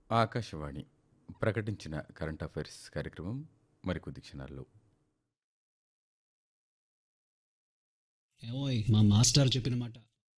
ఆకాశవాణి ప్రకటించిన current affairs కార్యక్రమం మరికొద్ది క్షణాల్లో ఏమోయ్ మా మాస్టర్ చెప్పిన మాట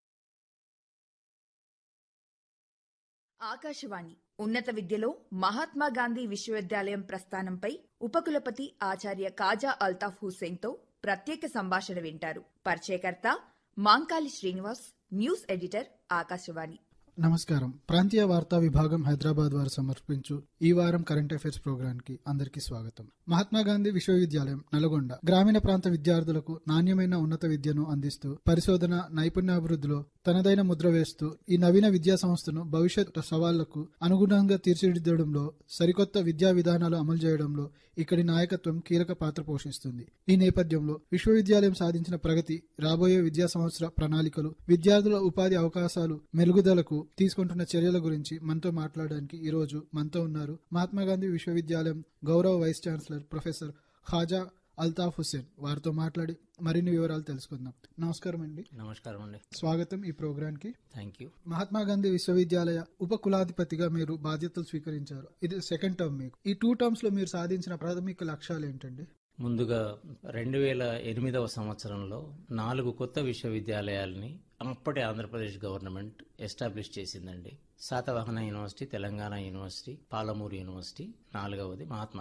ఆకాశవాణి ఉన్నత విద్యలో మహాత్మా గాంధీ విశ్వవిద్యాలయం ప్రస్థానంపై ఉపకులపతి ఆచార్య కాజా అల్తాఫ్ హుస్సేన్తో ప్రత్యేక సంభాషణ వింటారు పరిచయకర్త మాంకాలి శ్రీనివాస్ న్యూస్ ఎడిటర్ ఆకాశవాణి నమస్కారం ప్రాంతీయ వార్తా విభాగం హైదరాబాద్ వారు సమర్పించు ఈ వారం కరెంట్ అఫైర్స్ ప్రోగ్రామ్ కి అందరికీ స్వాగతం మహాత్మా గాంధీ విశ్వవిద్యాలయం నల్గొండ గ్రామీణ ప్రాంత విద్యార్థులకు నాణ్యమైన ఉన్నత విద్యను అందిస్తూ పరిశోధన నైపుణ్యాభివృద్ధిలో తనదైన ముద్ర వేస్తూ ఈ నవీన విద్యా సంస్థను భవిష్యత్ సవాళ్లకు అనుగుణంగా తీర్చిదిద్దడంలో సరికొత్త విద్యా విధానాలు అమలు చేయడంలో ఇక్కడి నాయకత్వం కీలక పాత్ర పోషిస్తుంది ఈ నేపథ్యంలో విశ్వవిద్యాలయం సాధించిన ప్రగతి రాబోయే విద్యా సంవత్సర ప్రణాళికలు విద్యార్థుల ఉపాధి అవకాశాలు మెరుగుదలకు తీసుకుంటున్న చర్యల గురించి మనతో మాట్లాడడానికి ఈ రోజు మనతో ఉన్నారు మహాత్మా గాంధీ విశ్వవిద్యాలయం గౌరవ vice chancellor professor Khaja Altaf Hussain వారితో మాట్లాడి మరిన్ని వివరాలు తెలుసుకుందాం నమస్కారం అండి నమస్కారం అండి స్వాగతం ఈ ప్రోగ్రామ్ కి థ్యాంక్ యూ మహాత్మా గాంధీ విశ్వవిద్యాలయ ఉప కులాధిపతిగా మీరు బాధ్యతలు స్వీకరించారు ఇది సెకండ్ టర్మ్ మీకు ఈ టూ టర్మ్స్ లో మీరు సాధించిన ప్రాథమిక లక్ష్యాలు ఏంటండి ముందుగా రెండు వేల ఎనిమిదవ సంవత్సరంలో నాలుగు కొత్త విశ్వవిద్యాలయాలని అప్పటి ఆంధ్రప్రదేశ్ గవర్నమెంట్ ఎస్టాబ్లిష్ చేసిందండి Satavahana university Telangana university Palamuru university నాలుగవది మహాత్మా